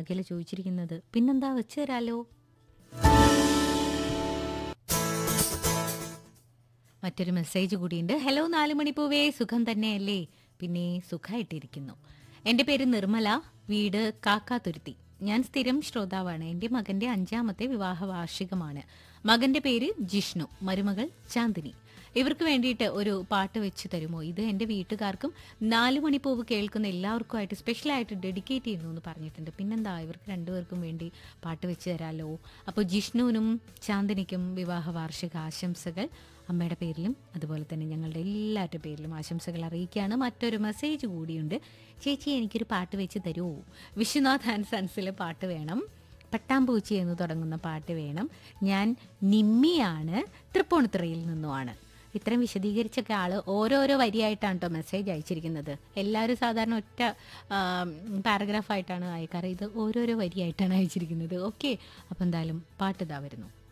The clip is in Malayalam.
അഖില ചോദിച്ചിരിക്കുന്നത് പിന്നെന്താ വെച്ച് തരാലോ മറ്റൊരു മെസ്സേജ് കൂടിയുണ്ട് ഹലോ നാല് മണിപ്പൂവേ സുഖം തന്നെയല്ലേ പിന്നെ സുഖമായിട്ടിരിക്കുന്നു എൻ്റെ പേര് നിർമ്മല വീട് കാക്കാതുരുത്തി ഞാൻ സ്ഥിരം ശ്രോതാവാണ് എൻ്റെ മകൻ്റെ അഞ്ചാമത്തെ വിവാഹ വാർഷികമാണ് മകൻ്റെ പേര് ജിഷ്ണു മരുമകൾ ചാന്ദിനി ഇവർക്ക് വേണ്ടിയിട്ട് ഒരു പാട്ട് വെച്ച് തരുമോ ഇത് എൻ്റെ വീട്ടുകാർക്കും നാല് മണിപ്പൂവ് കേൾക്കുന്ന എല്ലാവർക്കുമായിട്ട് സ്പെഷ്യലായിട്ട് ഡെഡിക്കേറ്റ് ചെയ്യുന്നു എന്ന് പറഞ്ഞിട്ടുണ്ട് പിന്നെന്താ ഇവർക്ക് രണ്ടുപേർക്കും വേണ്ടി പാട്ട് വെച്ച് തരാമല്ലോ അപ്പോൾ ജിഷ്ണുവിനും ചാന്ദിനിക്കും വിവാഹ വാർഷിക ആശംസകൾ അമ്മയുടെ പേരിലും അതുപോലെ തന്നെ ഞങ്ങളുടെ എല്ലാവരുടെ പേരിലും ആശംസകൾ അറിയിക്കുകയാണ് മറ്റൊരു മെസ്സേജ് കൂടിയുണ്ട് ചേച്ചി എനിക്കൊരു പാട്ട് വെച്ച് തരുമോ വിശ്വനാഥ് ആൻഡ് സൺസിലെ പാട്ട് വേണം പട്ടാമ്പൂച്ചി എന്ന് തുടങ്ങുന്ന പാട്ട് വേണം ഞാൻ നിമ്മിയാണ് തൃപ്പൂണിത്തുറയിൽ നിന്നുമാണ് ഇത്രയും വിശദീകരിച്ചൊക്കെ ആള് ഓരോരോ വരിയായിട്ടാണ് കേട്ടോ മെസ്സേജ് അയച്ചിരിക്കുന്നത് എല്ലാവരും സാധാരണ ഒറ്റ പാരഗ്രാഫായിട്ടാണ് അയക്കാറ് ഇത് ഓരോരോ വരിയായിട്ടാണ് അയച്ചിരിക്കുന്നത് ഓക്കെ അപ്പം എന്തായാലും പാട്ട് ഇതാ വരുന്നു